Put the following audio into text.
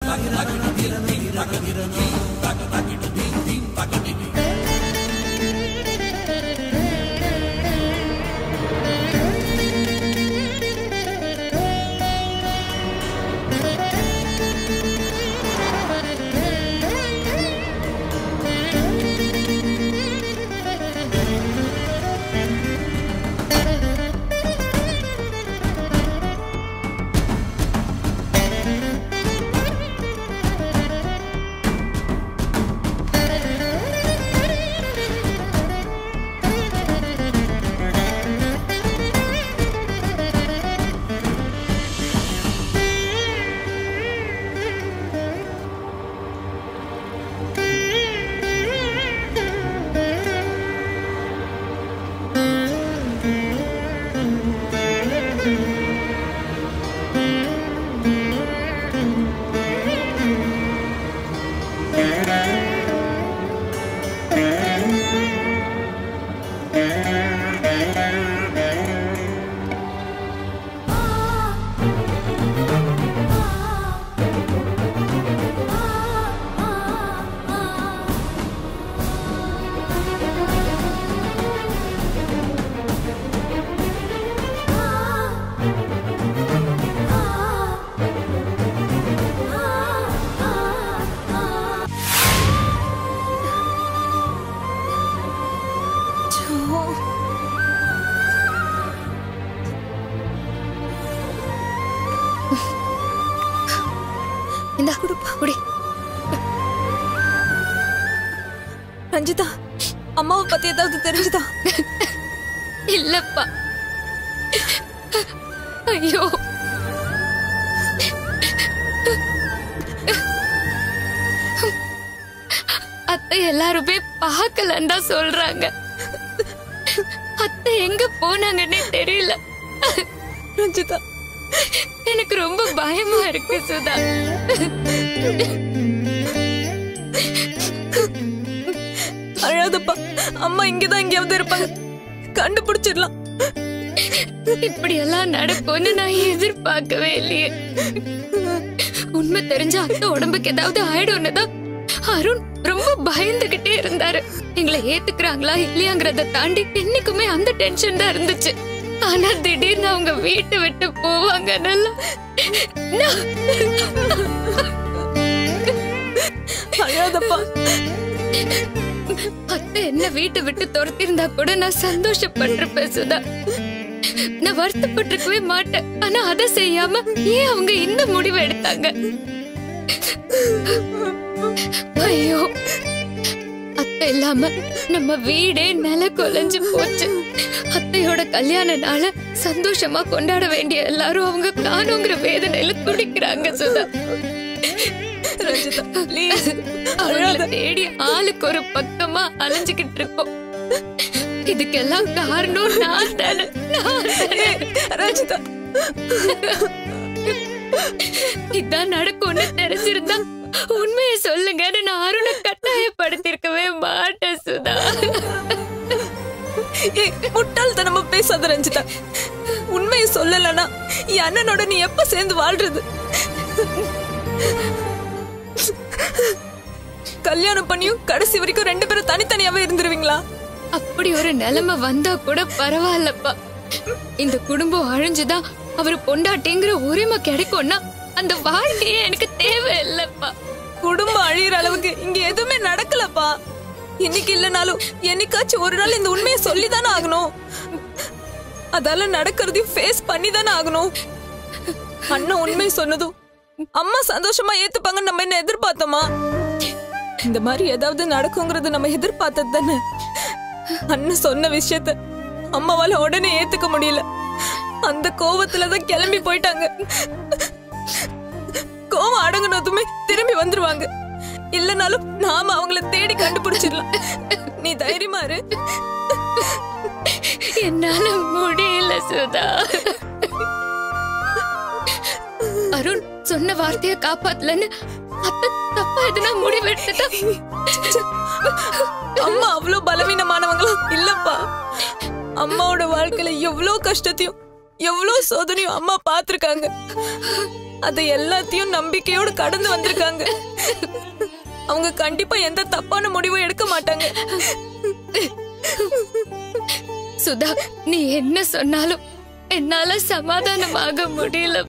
இந்தா குடுப்பா குடி ரஞ்சிதா அம்மாவை பத்தி ஏதாவது தெரிஞ்சுதா இல்லப்பா ஐயோ அத்தை எல்லாருமே பார்க்கலன்னு தான் சொல்றாங்க அத்தை எங்க போனாங்கன்னே தெரியல ரஞ்சிதா எனக்கு ரொம்ப பயமா இருக்கு சுதா அழாதப்பா அம்மா இங்கதான் எங்கேயாவது இருப்பாங்க கண்டுபிடிச்சிடலாம் இப்படி எல்லாம் நடக்கும்னு நான் எதிர்பார்க்கவே இல்லையே உண்மை தெரிஞ்ச அத்தை உடம்புக்கு ஏதாவது ஆயிடும்னு தான் அருண் ரொம்ப பயந்துகிட்டே இருந்தாரு எங்களை ஏத்துக்கிறாங்களா இல்லையாங்கிறத தாண்டி என்னைக்குமே அந்த டென்ஷன் தான் இருந்துச்சு ஆனா திடீர்னு அவங்க வீட்டை விட்டு போவாங்க நல்லா நான் அழாதப்பா அத்தை என்ன வீட்டை விட்டு துரத்திருந்தா கூட நான் சந்தோஷப்பட்டிருப்பேன் சுதா நான் வருத்தப்பட்டிருக்கவே மாட்டேன் ஆனா அதை செய்யாம ஏன் அவங்க இந்த முடிவை எடுத்தாங்க ஐயோ அத்தை இல்லாம நம்ம வீடே நில கொலைஞ்சு போச்சு அத்தையோட கல்யாண நாள சந்தோஷமா கொண்டாட வேண்டிய எல்லாரும் அவங்க காணுங்கிற வேதனையில துடிக்கிறாங்க சுதா ரஞ்சிதா ப்ளீஸ் அவங்கள தேடி ஆளுக்கு ஒரு பக்கமா அலைஞ்சுகிட்டு இருக்கோம் இதுக்கெல்லாம் காரணம் நான் தானே நான் தானே. ரஞ்சிதா இதான் நடக்கும்னு தெரிஞ்சிருந்தா உண்மையை சொல்லுங்கன்னு நான் அருணை கட்டாயப்படுத்திருக்கவே மாட்டேன் சுதா ஏய் முட்டாள்தனமா பேசாத ரஞ்சிதா உண்மையை சொல்லலனா என் அண்ணனோட நீ எப்ப சேர்ந்து வாழ்றது கல்யாணம் பண்ணியும் கடைசி வரைக்கும் ரெண்டு பேரும் தனித்தனியாவே இருந்துருவீங்களா அப்படி ஒரு நிலைமை வந்தா கூட பரவாயில்லப்பா இந்த குடும்பம் அழிஞ்சுதான் அவர் பொண்டாட்டிங்கிற உரிமை கிடைக்கும்னா அந்த வாழ்க்கையே எனக்கு தேவை இல்லப்பா குடும்பம் அழியிற அளவுக்கு இங்க எதுவுமே நடக்கலப்பா இன்னைக்கு இல்லனாலும் என்னைக்காச்சும் ஒரு நாள் இந்த உண்மையை சொல்லிதானே ஆகணும் அதால நடக்கிறதையும் ஃபேஸ் பண்ணி தானே ஆகணும் அண்ணன் உண்மை சொன்னதும் அம்மா சந்தோஷமா ஏத்துப்பாங்கன்னு நம்ம என்ன எதிர்பார்த்தோமா இந்த மாதிரி ஏதாவது நடக்குங்கிறது நம்ம எதிர்பார்த்தது தானே அண்ணன் சொன்ன விஷயத்த அம்மாவால உடனே ஏத்துக்க முடியல அந்த கோவத்துல தான் கிளம்பி போயிட்டாங்க கோவம் அடங்குனதுமே திரும்பி வந்துருவாங்க இல்லனாலும் நாம அவங்கள தேடி கண்டுபிடிச்சிடலாம் நீ தைரியமா இரு என்னால முடியல சுதா அருண் சொன்ன வார்த்தைய காப்பாத்தலன்னு அத்தை தப்பா எதுனா முடிவெடுத்துட்டா அம்மா அவ்வளவு பலவீனமானவங்களா இல்லப்பா அம்மாவோட வாழ்க்கையில எவ்வளவு கஷ்டத்தையும் எவ்வளவு சோதனையும் அம்மா பாத்திருக்காங்க அதை எல்லாத்தையும் நம்பிக்கையோடு கடந்து வந்திருக்காங்க அவங்க கண்டிப்பா எந்த தப்பான முடிவும் எடுக்க மாட்டாங்க சுதா நீ என்ன சொன்னாலும் என்னால சமாதானமாக முடியல